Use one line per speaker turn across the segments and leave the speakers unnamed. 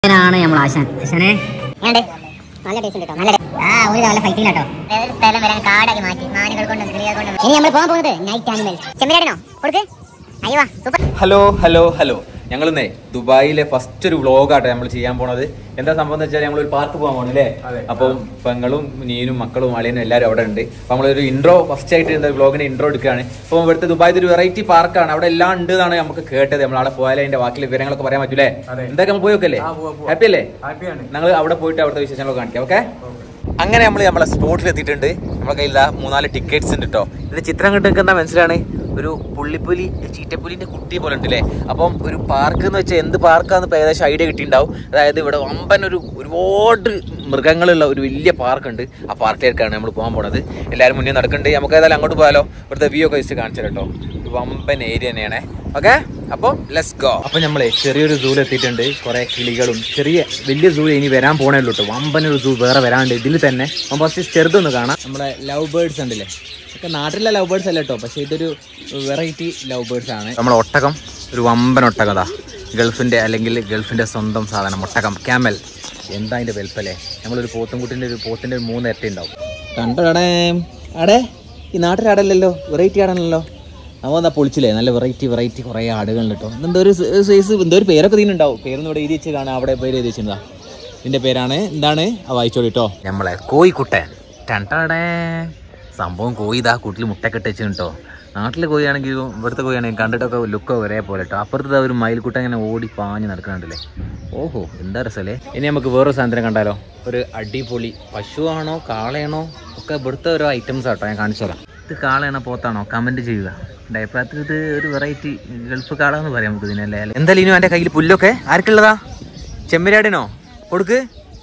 ാണ് നമ്മൾ ആശാൻ ആശാനെ
ഏണ്ട് നല്ല ടേസ്റ്റ് ഉണ്ട് കേട്ടോ നല്ല ആ ഒരു നല്ല ഫൈറ്റിംഗ് കേട്ടോ ഏതൊരു സ്ഥലം വരാൻ കാടാക്കി മാറ്റി മാനുകൾ കൊണ്ടും കിളികൾ കൊണ്ടും ഇനി നമ്മൾ പോകാൻ പോകുന്നത് നൈറ്റ് ആനിമൽസ് ചെമ്മരിയാടനോ കൊടുക്ക് അയ്യോ സൂപ്പർ
ഹലോ ഹലോ ഹലോ ഞങ്ങളിന്നേ ദുബായിലെ ഫസ്റ്റ് ഒരു വ്ളോഗാട്ടോ നമ്മൾ ചെയ്യാൻ പോണത് എന്താ സംഭവം എന്ന് വെച്ചാൽ ഞങ്ങൾ ഒരു പാർക്ക് പോകാൻ പോകണം അല്ലേ അപ്പം പെങ്ങളും നീനും മക്കളും അളിയനും എല്ലാവരും അവിടെ ഉണ്ട് അപ്പൊ നമ്മളൊരു ഇൻട്രോ ഫസ്റ്റ് ആയിട്ട് എന്താ വ്ളോഗിന്റെ ഇൻട്രോ എടുക്കുകയാണ് അപ്പോൾ ഇവിടുത്തെ ദുബായിത്തെ ഒരു വെറൈറ്റി പാർക്കാണ് അവിടെ എല്ലാം ഉണ്ട് എന്നാണ് നമുക്ക് കേട്ടത് നമ്മൾ അവിടെ പോയാലേ അതിന്റെ ബാക്കിയുള്ള വിവരങ്ങളൊക്കെ പറയാൻ പറ്റൂലേ എന്തൊക്കെ നമ്മൾ പോയൊക്കെ ഹാപ്പി അല്ലേ ഞങ്ങൾ അവിടെ പോയിട്ട് അവിടുത്തെ വിശേഷങ്ങളൊക്കെ കാണിക്കാം ഓക്കെ അങ്ങനെ നമ്മൾ നമ്മളെ സ്പോട്ടിൽ എത്തിയിട്ടുണ്ട് നമ്മളെ കയ്യിൽ ദാ മൂന്നാല് ടിക്കറ്റ്സ് ഉണ്ട് കേട്ടോ ഇത് ചിത്രം കണ്ട് എന്താ മനസ്സിലാണ് ഒരു പുള്ളിപ്പുലി ചീറ്റപ്പുലിന്റെ കുട്ടി പോലെ ഉണ്ടല്ലേ അപ്പം ഒരു പാർക്ക് എന്ന് വെച്ചാൽ എന്ത് പാർക്കാന്ന് ഇപ്പൊ ഏകദേശം ഐഡിയ കിട്ടിയിട്ടുണ്ടാവും അതായത് ഇവിടെ വമ്പൻ ഒരു ഒരുപാട് മൃഗങ്ങളുള്ള ഒരു വലിയ പാർക്ക് ഉണ്ട് ആ പാർക്കിലേക്കാണ് നമ്മൾ പോകാൻ പോണത് എല്ലാവരും മുന്നേ നടക്കുന്നുണ്ട് നമുക്ക് ഏതായാലും അങ്ങോട്ട് പോയാലോ ഇവിടുത്തെ വ്യൂ ഒക്കെ വെച്ച് കാണിച്ചു കേട്ടോ ഒരു വമ്പൻ ഏരിയ തന്നെയാണ് ഓക്കെ അപ്പോൾ ലെറ്റ്സ് ഗോ അപ്പൊ നമ്മളെ ചെറിയൊരു സൂല് എത്തിയിട്ടുണ്ട് കുറെ കിളികളും ചെറിയ വലിയ സൂ ഇനി വരാൻ പോണേ ഉള്ളൂ കേട്ടോ വമ്പൻ ഒരു സൂ വേറെ വരാണ്ട് ഇതിൽ തന്നെ ഫസ്റ്റ് ചെറുതൊന്ന് കാണാം നമ്മുടെ ലവ് ബേർഡ്സ് ഉണ്ടല്ലേ ഒക്കെ നാട്ടിലെ ലവ് ബേർഡ്സ് അല്ല കേട്ടോ പക്ഷേ ഇതൊരു വെറൈറ്റി ലവ് ബേർഡ്സ് ആണ് നമ്മളെ ഒട്ടകം ഒരു വമ്പൻ ഒട്ടകതാ ഗൾഫിന്റെ അല്ലെങ്കിൽ ഗൾഫിന്റെ സ്വന്തം സാധനം ഒട്ടകം ക്യാമൽ എന്താ അതിന്റെ വെൽപ്പല്ലേ നമ്മളൊരു പോത്തുംകുട്ടിന്റെ ഒരു പോത്തിന്റെ ഒരു മൂന്ന് ഇരട്ടി ഉണ്ടാവും കണ്ടോടേ ആടെ ഈ നാട്ടിൽ ആടല്ലല്ലോ വെറൈറ്റി ആടണല്ലോ അവൻ എന്താ പൊളിച്ചില്ലേ നല്ല വെറൈറ്റി വെറൈറ്റി കുറേ ആടുകൾ കേട്ടോ എന്തോ ഒരു സൈസ് എന്തോ ഒരു പേരൊക്കെ ഇതിനുണ്ടാവും പേരൊന്നും ഇവിടെ എഴുതി വെച്ച് കാണാം അവിടെ പേര് എഴുതി വെച്ചിട്ടുണ്ടാ ഇതിന്റെ പേരാണ് എന്താണ് ആ വായിച്ചോളി കേട്ടോ നമ്മളെ കോഴിക്കുട്ടൻ ടണ്ടടേ സംഭവം കോഴി ഇതാ കൂട്ടിൽ മുട്ടൊക്കെ ഇട്ട് വെച്ചു കേട്ടോ നാട്ടിലെ കോഴിയാണെങ്കിൽ ഇവിടുത്തെ കോഴിയാണെങ്കിൽ കണ്ടിട്ടൊക്കെ ലുക്കോ ഒരേ പോലെ കേട്ടോ അപ്പുറത്ത് ദാ ഒരു മയിൽക്കുട്ടൻ ഇങ്ങനെ ഓടി പാഞ്ഞ് നടക്കുന്നുണ്ടല്ലേ ഓഹോ എന്താ രസല്ലേ ഇനി നമുക്ക് വേറൊരു സാധനം കണ്ടാലോ ഒരു അടിപൊളി പശുവാണോ കാളയാണോ ഒക്കെ ഇവിടുത്തെ ഓരോ ഐറ്റംസ് ആട്ടോ ഞാൻ കാണിച്ചു തരാം ഇത് കാളയാണോ പോത്താണോ കമന്റ് ചെയ്യുക ഡയപ്പാത്തിൽ ഇത് ഒരു വെറൈറ്റി ഗൾഫ് കാള എന്ന് പറയാം നമുക്ക് ഇതിനല്ലേ എന്തായാലും ഇനി എൻ്റെ കയ്യിൽ പുല്ലൊക്കെ ആർക്കുള്ളതാ ചെമ്മരിയാടിനോ കൊടുക്ക്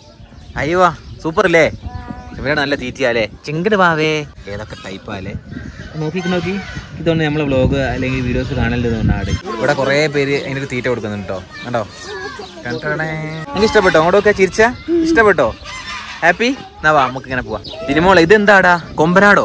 അയ്യോ സൂപ്പർ അല്ലേ ചെമ്മരിയാട് നല്ല തീറ്റിയാലേ ചിങ്കട് പാവേ ഏതൊക്കെ ടൈപ്പാലേ നോക്കി നോക്കി ഇതുകൊണ്ട് നമ്മളെ വ്ളോഗ് അല്ലെങ്കിൽ വീഡിയോസ് കാണലുണ്ട് ആട് ഇവിടെ കുറേ പേര് അതിനൊരു തീറ്റ കൊടുക്കുന്നുണ്ട് കേട്ടോ കണ്ടോ കണ്ടോടേ എനിക്ക് ഇഷ്ടപ്പെട്ടോ അങ്ങോട്ടൊക്കെ ചിരിച്ച ഇഷ്ടപ്പെട്ടോ ഹാപ്പി എന്നാ വാ നമുക്ക് ഇങ്ങനെ പോവാം തിരുമോളെ ഇത് എന്താടാ കൊമ്പനാടോ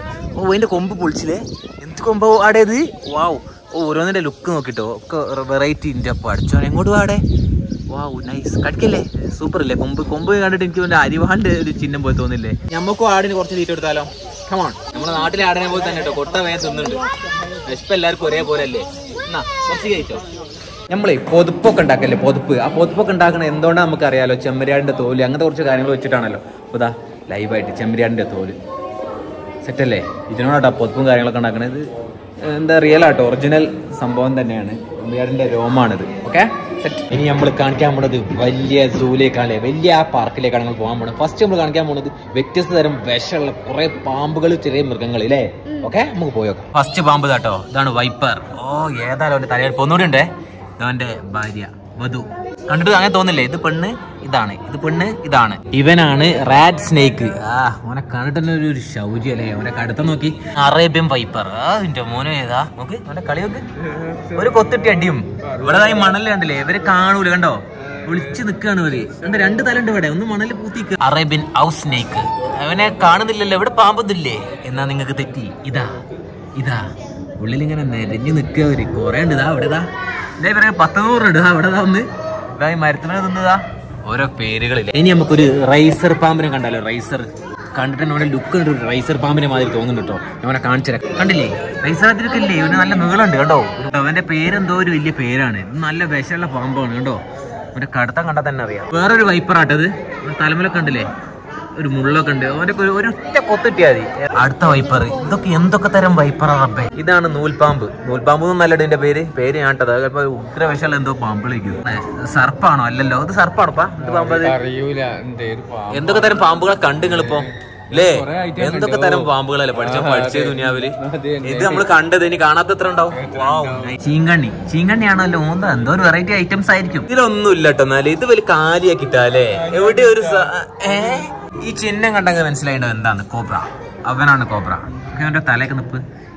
ഓ അതിന്റെ കൊമ്പ് പൊളിച്ചില്ലേ എന്ത് കൊമ്പോ ആടേത് വാവ് ഓ ഓരോന്നിന്റെ ലുക്ക് നോക്കിട്ടോ ഒക്കെ വെറൈറ്റി ഇന്റെ അപ്പൊ അടിച്ചോ എങ്ങോട്ട് വാടേ വാവ് നൈസ് കടിക്കല്ലേ സൂപ്പർ അല്ലേ കൊമ്പ് കൊമ്പ് കണ്ടിട്ട് എനിക്ക് പിന്നെ അരിവാണ്ട് ഒരു ചിഹ്നം പോലെ തോന്നില്ലേ നമുക്കും ആടിന് കുറച്ച് തീറ്റ കൊടുത്താലോ കമോൺ നമ്മുടെ നാട്ടിലെ ആടിനെ പോലെ തന്നെ കേട്ടോ കൊട്ട വേഗം തിന്നുണ്ട് വിശപ്പ് എല്ലാവർക്കും ഒരേപോലെ അല്ലേ എന്നാ കുറച്ച് കഴിച്ചോ നമ്മളെ പൊതുപ്പൊക്കെ ഉണ്ടാക്കല്ലേ പൊതുപ്പ് ആ പൊതുപ്പൊക്കെ ഉണ്ടാക്കണ എന്തുകൊണ്ടാണ് നമുക്ക് അറിയാലോ ചെമ്മരിയാടിന്റെ തോല് അങ്ങനത്തെ കുറച്ച് കാര്യങ്ങൾ വെച്ചിട്ടാണല്ലോ അപ്പോൾ ഇതാ ലൈവായിട്ട് ചെമ്മരിയാടിന്റെ തോല് സെറ്റല്ലേ ഇതിനോടാട്ടോ പൊതുപ്പും കാര്യങ്ങളൊക്കെ ഉണ്ടാക്കണത് എന്താ റിയൽ ആട്ടോ ഒറിജിനൽ സംഭവം തന്നെയാണ് ചെമ്മരിയാടിന്റെ രോമാണിത് ഓക്കെ സെറ്റ് ഇനി നമ്മൾ കാണിക്കാൻ പോണത് വലിയ സൂലേക്കാണ് വലിയ ആ പാർക്കിലേക്കാണ് നമ്മൾ പോകാൻ പോണത് ഫസ്റ്റ് നമ്മൾ കാണിക്കാൻ പോണത് വ്യത്യസ്ത തരം വിഷമുള്ള കുറെ പാമ്പുകൾ ചെറിയ മൃഗങ്ങൾ ഇല്ലേ ഓക്കെ നമുക്ക് പോയോക്കാം ഫസ്റ്റ് പാമ്പ് കേട്ടോ ഇതാണ് വൈപ്പർ ഓ ഏതായാലും അവന്റെ തലയിൽ ഒന്നുകൂടി ഉണ്ടേ ഇതവന്റെ ഭാര്യ വധു കണ്ടിട്ട് അങ്ങനെ തോന്നില്ലേ ഇത് പെണ്ണ് ഇതാണ് ഇത് പെണ്ണ് ഇതാണ് ഇവനാണ് റാറ്റ് സ്നേക്ക് ആ മോനെ കണ്ടിട്ട് തന്നെ ഒരു ഒരു ശൗചി അല്ലേ അവനെ കടുത്ത നോക്കി അറേബ്യൻ വൈപ്പർ ആ എന്റെ മോനെ ഏതാ നോക്ക് അവന്റെ കളി നോക്ക് ഒരു കൊത്തിട്ടി അടിയും ഇവിടെ ഈ മണല് കണ്ടില്ലേ ഇവര് കാണൂല കണ്ടോ വിളിച്ചു നിൽക്കാണ് ഇവര് എന്താ രണ്ട് തലണ്ട് ഇവിടെ ഒന്ന് മണല് പൂത്തിക്ക് അറേബ്യൻ ഔസ് സ്നേക്ക് അവനെ കാണുന്നില്ലല്ലോ ഇവിടെ പാമ്പൊന്നുമില്ലേ എന്നാ നിങ്ങൾക്ക് തെറ്റി ഇതാ ഇതാ ഉള്ളിലിങ്ങനെ നെരഞ്ഞു നിൽക്കുക അവര് കൊറേ ഉണ്ട് ഇതാ അവിടെ ഇതാ ഇതേ പറയാ പത്ത് നൂറുണ്ട് ഇതാ അവിടെ ഇതാ ഒന്ന് ഇതാ ഈ മരത്തിനെ തിന്നതാ ഓരോ പേരുകളില്ല ഇനി നമുക്കൊരു റൈസർ പാമ്പിനെ കണ്ടാലോ റൈസർ കണ്ടിട്ട് അവന്റെ ലുക്ക് ഒരു റൈസർ പാമ്പിനെ മാതിരി തോന്നുന്നു കേട്ടോ അവനെ കാണിച്ചു തരാം കണ്ടില്ലേ റൈസർ അതിലൊക്കെ ഇല്ലേ ഇവന് നല്ല നീളമുണ്ട് കേട്ടോ അവന്റെ പേരെന്തോ ഒരു വലിയ പേരാണ് ഇത് നല്ല വിഷമുള്ള പാമ്പാണ് കേട്ടോ അവന്റെ കടത്തം കണ്ടാൽ തന്നെ അറിയാം വേറൊരു വൈപ്പറാട്ടത് തലമുലൊക്കെ ഉണ്ടല്ലേ ഒരു മുള്ളൊക്കെ ഉണ്ട് അവന്റെ ഒരു ഒരു ഒറ്റ കൊത്തിട്ടിയാ മതി അടുത്ത വൈപ്പർ ഇതൊക്കെ എന്തൊക്കെ തരം വൈപ്പറാ റബ്ബേ ഇതാണ് നൂൽപാമ്പ് നൂൽപാമ്പ് എന്നല്ല ഇതിന്റെ പേര് പേര് ഞാൻ ഇട്ടത് അത് ചിലപ്പോ ഉഗ്രവിഷമുള്ള എന്തോ പാമ്പ് വിളിക്കും സർപ്പാണോ അല്ലല്ലോ ഇത് സർപ്പാണോപ്പാ എന്ത് പാമ്പ് അത്?
അറിയൂല എന്തേലും പാമ്പ്
എന്തൊക്കെ തരം പാമ്പുകളെ കണ്ടു നിങ്ങളിപ്പോ അല്ലേ എന്തൊക്കെ തരം പാമ്പുകളല്ലേ പഠിച്ച പഠിച്ച ദുനിയാവില് ഇത് നമ്മൾ കണ്ടത് ഇനി കാണാത്ത എത്ര ഉണ്ടാവും ചീങ്കണ്ണി ചീങ്കണ്ണിയാണല്ലോ ഓന്താ എന്തോ ഒരു വെറൈറ്റി ഐറ്റംസ് ആയിരിക്കും ഇതിലൊന്നും ഇല്ല കേട്ടോ എന്നാല് ഇത് വലിയ കാലിയാക്കിട്ടാലേ എവിടെ ഒരു സ- ഏ ഈ ചിഹ്നം കണ്ടെങ്കിൽ മനസ്സിലായിട്ടോ എന്താണ് കോബ്ര അവനാണ് കോബ്ര അവന്റെ തലയൊക്കെ നിപ്പ്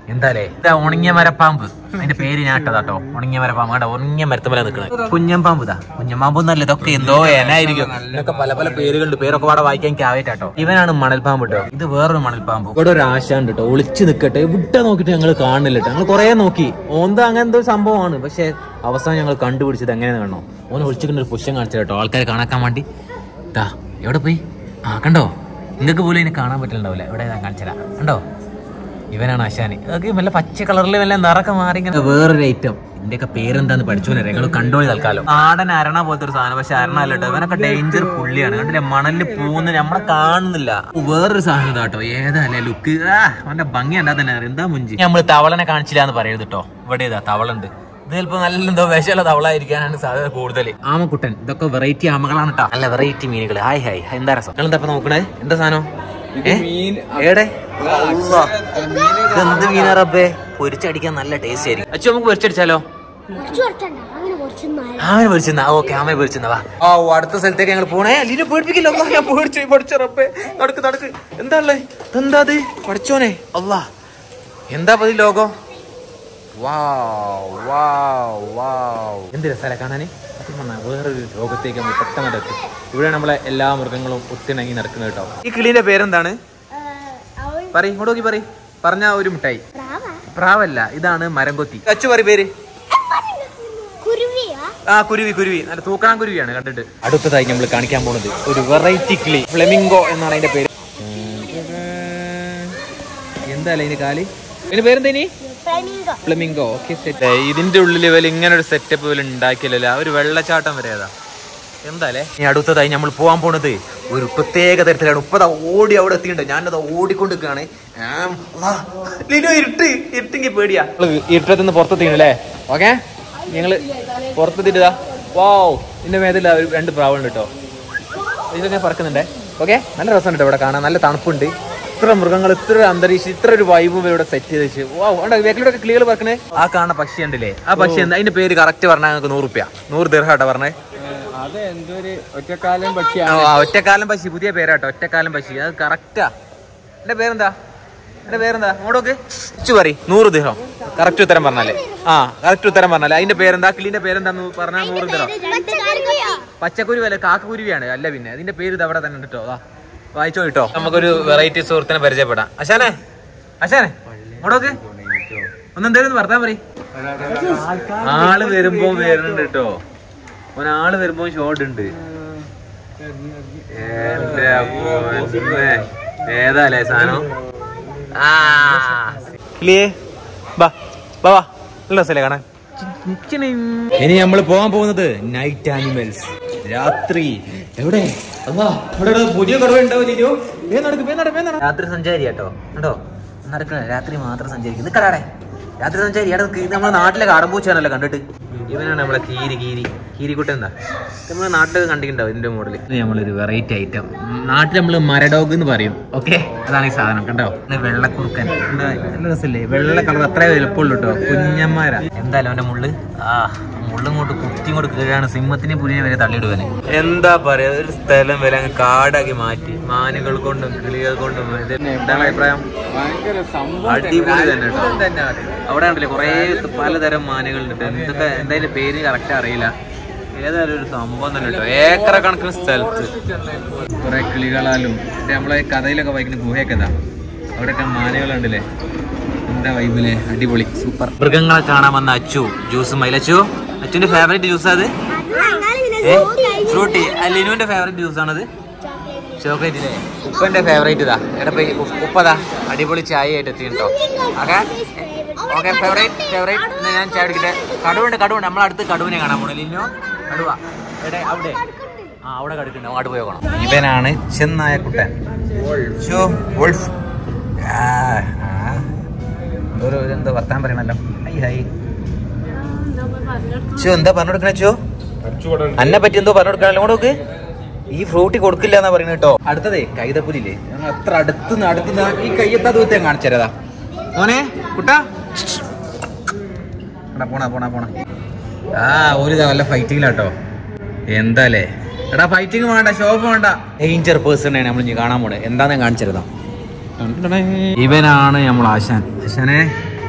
എന്താലേ ഇതാ ഉണങ്ങിയ മരപ്പാമ്പ് അതിന്റെ പേര് ഞാൻ ഇട്ടതാട്ടോ ഉണങ്ങിയ മരപ്പാമ്പ് കേട്ടോ ഉണങ്ങിയ മരത്തുമല നിൽക്കുന്നത് കുഞ്ഞമ്പാമ്പ് ഇതാ കുഞ്ഞമ്പാമ്പ് എന്നല്ല ഇതൊക്കെ എന്തോ ഏനായിരിക്കും ഇതൊക്കെ പല പല പേരുകളുണ്ട് പേരൊക്കെ പാടെ വായിക്കാൻ എനിക്ക് ആവേറ്റാട്ടോ ഇവനാണ് മണൽപ്പാമ്പ് കേട്ടോ ഇത് വേറൊരു മണൽപ്പാമ്പ് ഇവിടെ ഒരു ആശ ഉണ്ട് കേട്ടോ ഒളിച്ചു നിൽക്കട്ടെ ഇവിടെ നോക്കിയിട്ട് ഞങ്ങൾ കാണുന്നില്ല കേട്ടോ ഞങ്ങൾ കുറെ നോക്കി ഓന്ത അങ്ങനത്തെ ഒരു സംഭവമാണ് പക്ഷെ അവസാനം ഞങ്ങൾ കണ്ടുപിടിച്ചത് എങ്ങനെയാന്ന് കാണണോ ഓൻ ഒളിച്ചിട്ട് ഒരു പുഷ്യം കാണിച്ചു കേട്ടോ ആൾക്കാരെ കാണാക്കാൻ വേണ്ടി ദാ എവിടെ പോയി ആ കണ്ടോ നിങ്ങൾക്ക് പോലും ഇതിനെ കാണാൻ പറ്റുന്നുണ്ടാവില്ല എവിടെ ഞാൻ കാണിച്ചുതരാം കണ്ടോ ഇവനാണ് അശാന് അതൊക്കെ വല്ല പച്ച കളറിൽ വല്ല നിറക്കെ മാറി ഇങ്ങനെ വേറൊരു ഐറ്റം ഇതിന്റെയൊക്കെ പേരെന്താന്ന് പഠിച്ചു ഞങ്ങൾ കണ്ടോളി തൽക്കാലം നാടൻ അരണ പോലത്തെ ഒരു സാധനം പക്ഷെ അരണ അല്ല കേട്ടോ ഇവനൊക്കെ ഡേഞ്ചർ പുള്ളിയാണ് കണ്ടില്ലേ മണലിൽ പോകുന്ന നമ്മളെ കാണുന്നില്ല വേറൊരു സാധനം ഇതാട്ടോ ഏതല്ലേ ലുക്ക് ആ അവന്റെ ഭംഗി എന്താ തന്നെ അറിയാം. എന്താ മുഞ്ചി നമ്മൾ തവളനെ കാണിച്ചില്ല എന്ന് പറയരുത് കേട്ടോ ഇവിടെ ഇതാ തവളുണ്ട് ഇത് ചിലപ്പോ നല്ല എന്തോ വിഷമുള്ള തവളായിരിക്കാനാണ് സാധ്യത കൂടുതൽ ആമക്കുട്ടൻ ഇതൊക്കെ വെറൈറ്റി ആമകളാണ് കേട്ടോ നല്ല വെറൈറ്റി മീനുകൾ ഹായ് ഹായ് എന്താ രസം നിങ്ങൾ എന്താ ഇപ്പൊ നോക്കണേ എന്താ സാധനം ഏ? ഏടെ അള്ളാ. ഇതെന്ത് മീനാ റബ്ബേ പൊരിച്ചടിക്കാൻ നല്ല ടേസ്റ്റ് ആയിരിക്കും അച്ഛൻ നമുക്ക് പൊരിച്ചടിച്ചാലോ ആമ പൊരിച്ചെന്നാ ഓക്കെ ആമ പൊരിച്ചെന്നാ വാ ഓ അടുത്ത സ്ഥലത്തേക്ക് ഞങ്ങൾ പോണേ ലീന പേടിപ്പിക്കില്ല അല്ലാ ഞാൻ പേടിച്ചു പഠിച്ച റബ്ബേ നടക്ക് നടക്ക് എന്താ ഉള്ളേ എന്താ അത് പഠിച്ചോനെ അല്ലാ എന്താ പതി ലോകം വാവ്, വാവ്, വാവ്. എന്ത് രസമല്ലേ കാണാന് സത്യം പറഞ്ഞാ വേറൊരു ലോകത്തേക്ക് നമ്മൾ പെട്ടെന്ന് എത്തും ഇവിടെ നമ്മളെ എല്ലാ മൃഗങ്ങളും ഒത്തിണങ്ങി നടക്കുന്നത് കേട്ടോ ഈ കിളീന്റെ പേരെന്താണ് പറ ഇങ്ങോട്ട് നോക്കി പറ പറഞ്ഞ ഒരു മിഠായി പ്രാവല്ല ഇതാണ് മരംകൊത്തി അച്ചു പറ പേര് ആ കുരുവി കുരുവി നല്ല തൂക്കണം കുരുവിയാണ് കണ്ടിട്ട് അടുത്തതായി നമ്മൾ കാണിക്കാൻ പോകുന്നത് ഒരു വെറൈറ്റി കിളി ഫ്ലെമിംഗോ എന്നാണ് അതിന്റെ പേര് എന്താ ഇതിന്റെ കാല് ഇതിന്റെ പേരെന്താ ഇനി ഫ്ലമിംഗോ ഓക്കെ സെറ്റ് ഇതിന്റെ ഉള്ളിൽ ഇവൽ ഇങ്ങനെ ഒരു സെറ്റപ്പ് ഇവൽ ഉണ്ടാക്കിയല്ലോ ആ ഒരു വെള്ളച്ചാട്ടം വരെ അതാ എന്താലേ ഇനി അടുത്തതായി നമ്മൾ പോകാൻ പോണത് ഒരു പ്രത്യേക തരത്തിലാണ് ഉപ്പതാ ഓടി അവിടെ എത്തിയിട്ടുണ്ട് ഞാനത് ഓടിക്കൊണ്ടിരിക്കുകയാണ് ഇരുട്ട് ഇരുട്ടെങ്കിൽ പേടിയാ ഇരുട്ടത്ത് നിന്ന് പുറത്തെത്തിക്കണല്ലേ ഓക്കെ ഞങ്ങള് പുറത്തെത്തിട്ടാ വാവ് ഇതിന്റെ മേതിൽ ഒരു രണ്ട് പ്രാവുണ്ട് കേട്ടോ ഇതൊക്കെ പറക്കുന്നുണ്ടേ ഓക്കെ നല്ല രസമുണ്ട് ഇവിടെ കാണാൻ നല്ല തണുപ്പുണ്ട് ഇത്ര മൃഗങ്ങൾ ഇത്ര ഒരു അന്തരീക്ഷം ഇത്ര ഒരു വൈബും ഇവിടെ സെറ്റ് ചെയ്ത് വെച്ച് വാവ് ഉണ്ട് വേക്കിലൂടെ ക്ലിയർ പറക്കണേ ആ കാണുന്ന പക്ഷി ഉണ്ടല്ലേ ആ പക്ഷി എന്താ അതിന്റെ പേര് കറക്റ്റ് പറഞ്ഞാൽ നിങ്ങൾക്ക് നൂറ് റുപ്യ നൂറ് ദീർഘാട്ടോ പറഞ്ഞേ
അത് എന്തൊരു ഒറ്റക്കാലം പക്ഷിയാ
ആ, ഒറ്റക്കാലം പശി പുതിയ പേരാട്ടോ ഒറ്റക്കാലം പശി അത് കറക്റ്റാ എന്റെ പേരെന്താ എന്റെ പേരെന്താ അങ്ങോട്ടോക്ക് ഇച്ചു പറ നൂറ് ദിഹം കറക്റ്റ് ഉത്തരം പറഞ്ഞാലേ ആ കറക്റ്റ് ഉത്തരം പറഞ്ഞാലേ അതിന്റെ പേരെന്താ കിളിന്റെ പേരെന്താന്ന് പറഞ്ഞാൽ നൂറ് ദിഹം പച്ചക്കുരുവല്ല കാക്കക്കുരുവിയാണ് അല്ല പിന്നെ അതിന്റെ പേര് ഇത് അവിടെ തന്നെ ഉണ്ട് കേട്ടോ അതാ വായിച്ചോ കിട്ടോ നമുക്കൊരു വെറൈറ്റി സുഹൃത്തിനെ പരിചയപ്പെടാം അശാനെ അശാനെ അങ്ങോട്ടോക്ക് ഒന്നെന്തേലും വർത്താൻ പറ ആള് വരുമ്പോ വരുന്നുണ്ട് കേട്ടോ ഒരാള് വരുമ്പോ ഷോട്ട് ഉണ്ട് എന്റെ പൊന്നേ. ഏതാല്ലേ സാധനം ആ കിളിയേ ബാ ബാ വാ നല്ല രസല്ലേ കാണാൻ ഇനി നമ്മൾ പോകാൻ പോകുന്നത് നൈറ്റ് ആനിമൽസ് രാത്രി എവിടെ അല്ലാ, ഇവിടെ ഒരു പുതിയ കടവ ഉണ്ടാവില്ലയോ രാത്രി സഞ്ചാരി കേട്ടോ കണ്ടോ നടക്കണ രാത്രി മാത്രം സഞ്ചരിക്കും നിക്കടാടെ രാത്രി സഞ്ചാരി എടാ നിക്ക്. ഇത് നമ്മളെ നാട്ടിലെ കാടമ്പൂച്ചാണല്ലോ കണ്ടിട്ട് ഇവനാണ് നമ്മളെ കീരി കീരി കീരിക്കുട്ടൻ എന്താ നമ്മളെ നാട്ടിലൊക്കെ കണ്ടിട്ടുണ്ടാവും ഇതിന്റെ മോഡൽ ഇത് നമ്മളൊരു വെറൈറ്റി ഐറ്റം നാട്ടിൽ നമ്മൾ മരഡോഗ് എന്ന് പറയും ഓക്കെ അതാണ് ഈ സാധനം കണ്ടോ ഇത് വെള്ളക്കുറുക്കൻ കണ്ടോ? നല്ല രസല്ലേ വെള്ള കളർ അത്രേ വലുപ്പമുള്ളൂ കേട്ടോ കുഞ്ഞന്മാരാ എന്തായാലും അവന്റെ മുള്ള് ആ മുള്ളും കൊണ്ട് കുത്തി കൊണ്ട് കീഴാണ് സിംഹത്തിന് പുലിനെ വരെ തള്ളിയിടുവാന് എന്താ പറയാ ഒരു സ്ഥലം വരെ അങ്ങ് കാടാക്കി മാറ്റി മാനുകൾ കൊണ്ടും കിളികൾ കൊണ്ടും ഇത് എന്താണ് അഭിപ്രായം
ഭയങ്കര സംഭവം
അടിപൊളി തന്നെ കേട്ടോ. അവിടെ ഉണ്ടല്ലേ കുറേ പലതരം മാനുകളുണ്ട് എന്തൊക്കെ എന്തായാലും പേര് കറക്റ്റ് അറിയില്ല ഏതായാലും ഒരു സംഭവം തന്നെ കേട്ടോ ഏക്കറ കണക്കിന് സ്ഥലത്ത് കുറെ കിളികളാലും ഇത് നമ്മളെ കഥയിലൊക്കെ വായിക്കുന്ന ഗുഹയൊക്കെ ഇതാ അവിടെയൊക്കെ മാനുകളുണ്ടല്ലേ എന്താ വൈബിലെ അടിപൊളി സൂപ്പർ മൃഗങ്ങളെ കാണാൻ വന്ന അച്ചു ജ്യൂസ് മൈലച്ചു അച്ചുവിന്റെ ഫേവറേറ്റ് ജ്യൂസ് അത് ഏ ഫ്രൂട്ടി ലിനുവിന്റെ ഫേവറേറ്റ് ജ്യൂസ് ആണത് ചോക്ലേറ്റ് ഇല്ലേ ഉപ്പന്റെ ഫേവറേറ്റ് ഇതാ എടാ പോയി ഉപ്പ്- ഉപ്പതാ അടിപൊളി ചായ ആയിട്ട് എത്തിയിട്ടുണ്ടോ ഓക്കെ ഓക്കെ ഫേവറേറ്റ് ഫേവറേറ്റ് എന്നാ ഞാൻ ചായ കുടിക്കട്ടെ കടുവുണ്ട് കടുവുണ്ട് നമ്മളടുത്ത് കടുവിനെ കാണാൻ പോണേ ലിനോ കടുവ എവിടെ അവിടെ ആ അവിടെ കടുക്കുണ്ട് അങ്ങോട്ട് പോയി നോക്കണം ഇവനാണ് ചെന്നായ കുട്ടൻ ഷോ വോൾഫ് ആ, ആ. ഒരു ഒരു എന്തോ വർത്താൻ പറയണല്ലോ ഹൈ ഹൈ ചോ എന്താ പറഞ്ഞു കൊടുക്കണേ ചോ അന്നെ പറ്റി എന്തോ പറഞ്ഞു കൊടുക്കാനല്ലോ നോക്ക് ഈ ഫ്രൂട്ടി കൊടുക്കില്ല എന്നാ പറയുന്നത് കേട്ടോ അടുത്തതേ കൈതപ്പുലില്ലേ ഞങ്ങൾ അത്ര അടുത്തുനിന്ന് അടുത്തുനിന്ന് ഈ കയ്യെത്താ ദൂരത്തെ കാണിച്ചു തരാതാ മോനെ കുട്ടാ എടാ പോണ പോണ പോണ ആ ഒരു വല്ല ഫൈറ്റിങ്ങിലാട്ടോ എന്താലേ എടാ ഫൈറ്റിംഗ് വേണ്ട ഷോപ്പ് വേണ്ട ഡേഞ്ചർ പേഴ്സൺ ആണ് നമ്മൾ ഇനി കാണാൻ പോണേ എന്താന്ന് ഞാൻ കാണിച്ചു തരാം ഇവനാണ് നമ്മൾ ആശാൻ ആശാനെ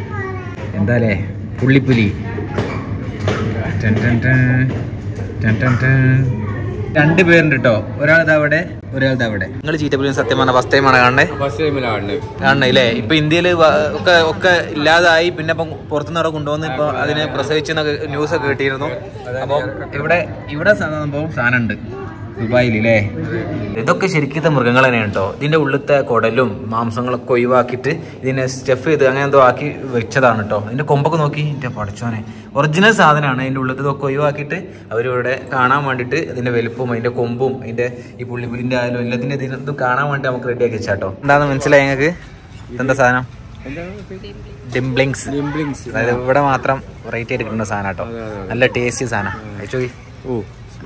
എന്താലേ പുള്ളിപ്പുലി ടൻ ടൻ ടൻ. ടൻ ടൻ ടൻ. രണ്ട് പേരുണ്ട് കേട്ടോ ഒരാളത് അവിടെ ഒരാളത് അവിടെ നിങ്ങൾ ചീറ്റപ്പുലി സത്യം പറഞ്ഞ ഫസ്റ്റ് ടൈമാണ് കാണണേ
ഫസ്റ്റ് ടൈമിലാണ്
കാണണേ ഇല്ലേ ഇപ്പൊ ഇന്ത്യയിൽ ഒക്കെ ഒക്കെ ഇല്ലാതായി പിന്നെ ഇപ്പം പുറത്തുനിന്ന് അവിടെ കൊണ്ടുവന്ന് ഇപ്പൊ അതിനെ പ്രസവിച്ചെന്നൊക്കെ ന്യൂസ് ഒക്കെ കിട്ടിയിരുന്നു അപ്പൊ ഇവിടെ ഇവിടെ സംഭവം സാധനം ഉണ്ട് ദുബായിൽ അല്ലേ ഇതൊക്കെ ശരിക്കത്തെ മൃഗങ്ങൾ തന്നെയാണ് കേട്ടോ ഇതിന്റെ ഉള്ളിലത്തെ കുടലും മാംസങ്ങളൊക്കെ ഒഴിവാക്കിയിട്ട് ഇതിനെ സ്റ്റെഫ് ചെയ്ത് അങ്ങനെ എന്തോ ആക്കി വെച്ചതാണ് കേട്ടോ ഇതിന്റെ കൊമ്പൊക്കെ നോക്കി എന്റെ പഠിച്ചോനെ ഒറിജിനൽ സാധനമാണ് അതിന്റെ ഉള്ളിലത്തെ ഇതൊക്കെ ഒഴിവാക്കിയിട്ട് അവരിവിടെ കാണാൻ വേണ്ടിയിട്ട് അതിന്റെ വലുപ്പവും അതിന്റെ കൊമ്പും അതിന്റെ ഈ പുള്ളിപ്പുലിന്റെ ആയാലും എല്ലാത്തിന്റെ ഇതിന് ഇത് കാണാൻ വേണ്ടി നമുക്ക് റെഡിയാക്കി വെച്ചാട്ടോ എന്താണെന്ന് മനസ്സിലായി ഞങ്ങൾക്ക് ഇതെന്താ സാധനം ഡിംപ്ലിങ്സ്
ഡിംപ്ലിങ്സ്
അതായത് ഇവിടെ മാത്രം വെറൈറ്റി ആയിട്ട് കിട്ടുന്ന സാധനം കേട്ടോ
അതെ, അതെ.
നല്ല ടേസ്റ്റി സാധനം കഴിച്ചു
ഓ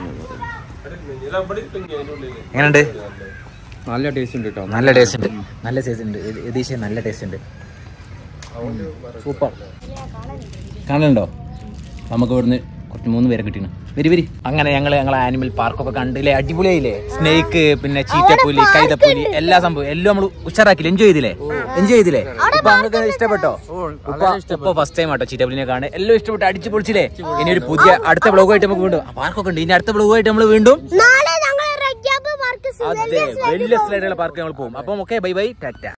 എങ്ങനെയുണ്ട്
നല്ല ടേസ്റ്റ് ഉണ്ട് കേട്ടോ
നല്ല ടേസ്റ്റ് ഉണ്ട് നല്ല ടേസ്റ്റ് ഉണ്ട് യതീഷ് നല്ല ടേസ്റ്റ് ഉണ്ട് സൂപ്പർ കാണലുണ്ടോ നമുക്ക് ഇവിടുന്ന് കുറച്ച് മൂന്ന് പേരെ കിട്ടിയാണ് വരി വരി അങ്ങനെ ഞങ്ങൾ ഞങ്ങളെ ആനിമൽ പാർക്കൊക്കെ കണ്ടില്ലേ അടിപൊളിയായില്ലേ സ്നേക്ക് പിന്നെ ചീറ്റപ്പുലി കൈതപ്പുലി എല്ലാ സംഭവം എല്ലാം നമ്മൾ ഉഷാറാക്കില്ലേ എൻജോയ് ചെയ്തില്ലേ എൻജോയ് ചെയ്തില്ലേ ഇപ്പൊ അങ്ങനെ ഇഷ്ടപ്പെട്ടോ ഇപ്പൊ ഇപ്പൊ ഫസ്റ്റ് ടൈം ആട്ടോ ചീറ്റപ്പുലിനെ കാണാൻ എല്ലാം ഇഷ്ടപ്പെട്ട് അടിച്ചു പൊളിച്ചില്ലേ ഇനി ഒരു പുതിയ അടുത്ത വ്ളോഗായിട്ട് നമുക്ക് വീണ്ടും പാർക്കൊക്കെ ഉണ്ട് ഇനി അടുത്ത വ്ളോഗായിട്ട് നമ്മൾ വീണ്ടും
നാളെ ഞങ്ങൾ റഗ്യാബ് പാർക്ക്
അതെ വലിയ സ്ലൈഡുള്ള പാർക്ക് ഞങ്ങൾ പോകും അപ്പം ഓക്കെ ബൈ ബൈ ടാറ്റ